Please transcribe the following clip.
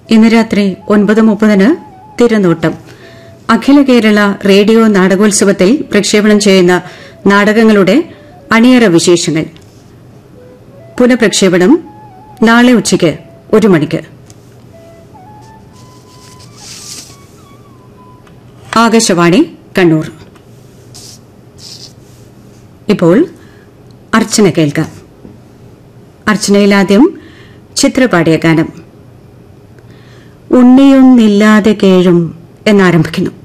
ഇന്ന് രാത്രി ഒൻപത് മുപ്പതിന് തിരനോട്ടം അഖില കേരള റേഡിയോ നാടകോത്സവത്തിൽ പ്രക്ഷേപണം ചെയ്യുന്ന നാടകങ്ങളുടെ അണിയറ വിശേഷങ്ങൾ പുനഃപ്രക്ഷേപണം നാളെ ഉച്ചയ്ക്ക് ഒരു മണിക്ക് ആകാശവാണി കണ്ണൂർ ഇപ്പോൾ അർച്ചന കേൾക്കാം അർച്ചനയിലാദ്യം ചിത്രപാടിയ ഗാനം ഉണ്ണിയൊന്നില്ലാതെ കേഴും എന്നാരംഭിക്കുന്നു